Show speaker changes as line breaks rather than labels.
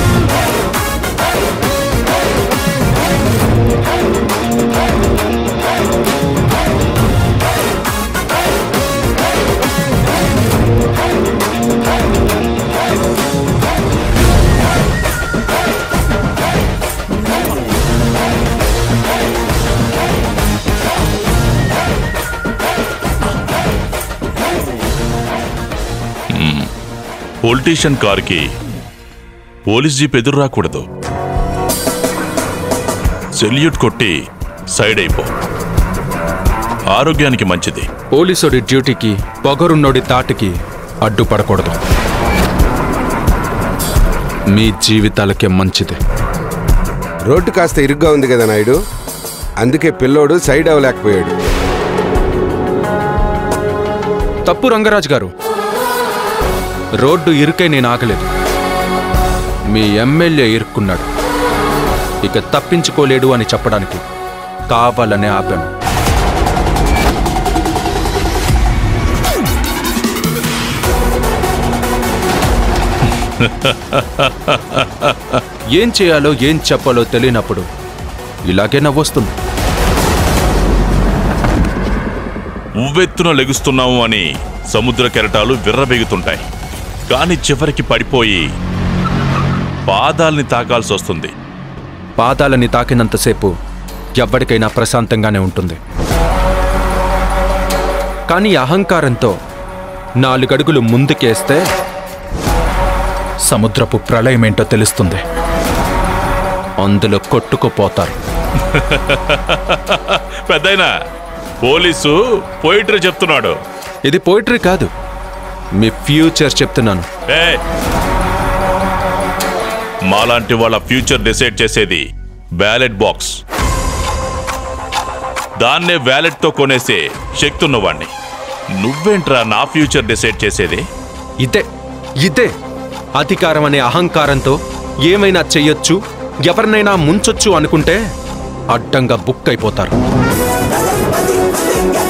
politician కారుకి police jeep ఎదురు రాకూడదు సెల్యూట్ కొట్టి సైడ్ అయిపో ఆరోగ్యానికి మంచిది
పోలీసుడి డ్యూటీకి పొగరున్నోడి తాటికి అడ్డుపడకూడదు మీ జీవితాలకే మంచిది
రోడ్డు కాస్త ఇరుగ్గా ఉంది కదా నాయుడు అందుకే పిల్లోడు సైడ్ అవ్వలేకపోయాడు
తప్పు రంగరాజు గారు రోడ్డు ఇరుకై నేను ఆగలేదు మీ ఎమ్మెల్యే ఇరుక్కున్నాడు ఇక తప్పించుకోలేడు అని చెప్పడానికి కావాలనే ఆపాను ఏం చేయాలో ఏం చెప్పాలో తెలియనప్పుడు ఇలాగే నవ్వొస్తుంది
ఉవ్వెత్తున లెగుస్తున్నాము అని సముద్ర కెరటాలు విర్రబెగుతుంటాయి కానీ చివరికి పడిపోయి పాదాల్ని తాకాల్సి వస్తుంది
పాదాలని తాకినంతసేపు ఎవ్వడికైనా ప్రశాంతంగానే ఉంటుంది కానీ అహంకారంతో నాలుగడుగులు ముందుకేస్తే సముద్రపు ప్రళయమేంటో తెలుస్తుంది అందులో కొట్టుకుపోతారు
పెద్దయినా పోలీసు పోయిటరీ చెప్తున్నాడు
ఇది పోయిటరీ కాదు మీ ఫ్యూచర్ చెప్తున్నాను
ఏ మాలాంటి వాళ్ళ ఫ్యూచర్ డిసైడ్ చేసేది బ్యాలెట్ బాక్స్ దాన్నే వ్యాలెట్ తో కొనేసే శక్తి ఉన్నవాణ్ణి నువ్వేంట్రా నా ఫ్యూచర్ డిసైడ్ చేసేది
ఇదే ఇదే అధికారం అనే అహంకారంతో ఏమైనా చెయ్యొచ్చు ఎవరినైనా ముంచొచ్చు అనుకుంటే అడ్డంగా బుక్ అయిపోతారు